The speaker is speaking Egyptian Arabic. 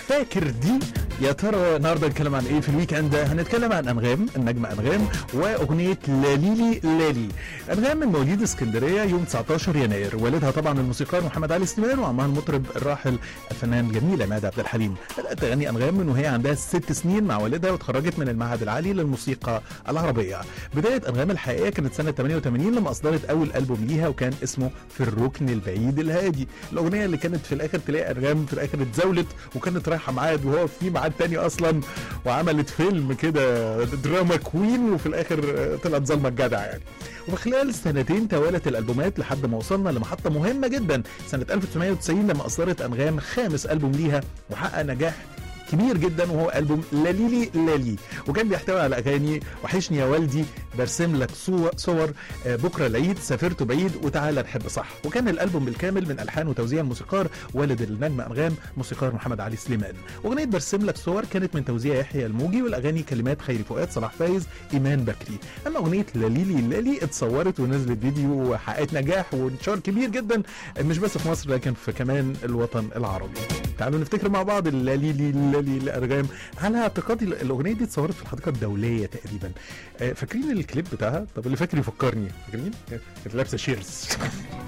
فاكر دي يا ترى النهارده نتكلم عن ايه في الويك اند هنتكلم عن انغام النجمه انغام واغنيه لاليلي لالي انغام من مواليد اسكندريه يوم 19 يناير والدها طبعا الموسيقار محمد علي سليمان وعمها المطرب الراحل الفنان الجميل عماد عبد الحليم بدات تغني انغام من وهي عندها ست سنين مع والدها وتخرجت من المعهد العالي للموسيقى العربيه بدايه انغام الحقيقيه كانت سنه 88 لما اصدرت اول البوم ليها وكان اسمه في الركن البعيد الهادي الاغنيه اللي كانت في الاخر تلاقي انغام في الاخر اتزاولت وكانت رايحه ميعاد وهو في ميعاد تاني اصلا وعملت فيلم كده دراما كوين وفي الاخر طلعت ظلمه الجدع يعني وفي خلال سنتين توالت الالبومات لحد ما وصلنا لمحطه مهمه جدا سنه 1990 لما اصدرت انغام خامس البوم ليها وحقق نجاح كبير جدا وهو البوم لاليلي لالي وكان بيحتوي على اغاني وحشني يا والدي برسم لك صور, صور بكره العيد سافرت بعيد وتعالى نحب صح وكان الالبوم بالكامل من الحان وتوزيع الموسيقار والد النجمه انغام موسيقار محمد علي سليمان اغنيه برسم لك صور كانت من توزيع يحيى الموجي والاغاني كلمات خيري فؤاد صلاح فايز ايمان بكري اما اغنيه لاليلي لالي اتصورت ونزلت فيديو وحققت نجاح وانتشار كبير جدا مش بس في مصر لكن في كمان الوطن العربي تعالوا نفتكر مع بعض اللاليلي لالي لارغام على اعتقادي الاغنيه دي اتصورت في الحديقه الدوليه تقريبا فاكرين الكليب بتاعها طب اللي فاكر يفكرني فاكرين كانت لابسه شيرز